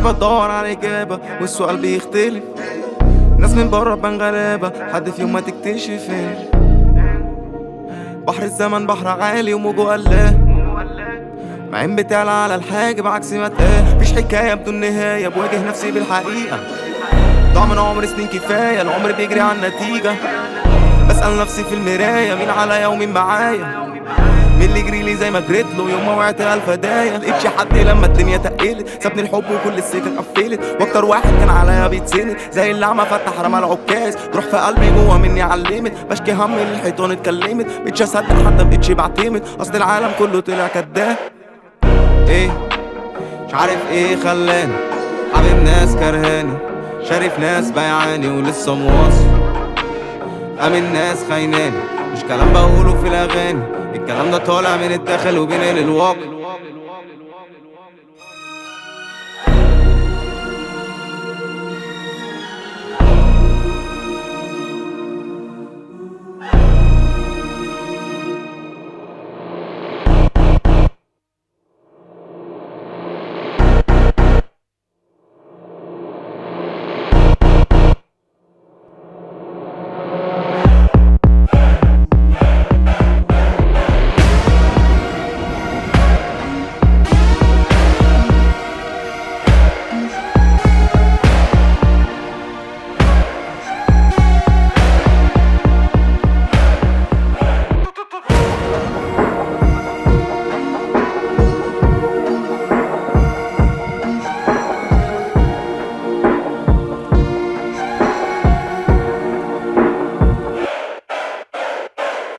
بدور على إجابة والسؤال بيختلف ناس من بره بان غلابة حد في يوم ما تكتشف إن بحر الزمن بحر عالي وموجه قلاه معين بتعلى على الحاجة بعكس ما تقال مفيش حكاية بدون نهاية بواجه نفسي بالحقيقة ضاع من عمر سنين كفاية العمر بيجري على النتيجة بسأل نفسي في المراية مين عليا ومين معايا مين اللي يجري لي زي ما جريت له يوم ما وقعت الف هدايا لقيتش حد لما الدنيا تقلت سابني الحب وكل السكك قفلت واكتر واحد كان عليا بيتسند زي اللي عمى فتح رمى العكاز روح في قلبي جوه مني علمت بشكي هم الحيطان اتكلمت مبقتش اصدق حتى مبقتش بعتمد اصل العالم كله طلع كداب ايه مش عارف ايه خلاني حبيب ناس كرهاني شارف ناس بيعاني ولسه مواصل امن ناس خايناني مش كلام بقوله في الاغاني الكلام ده طالع من الداخل وبينقل الواقع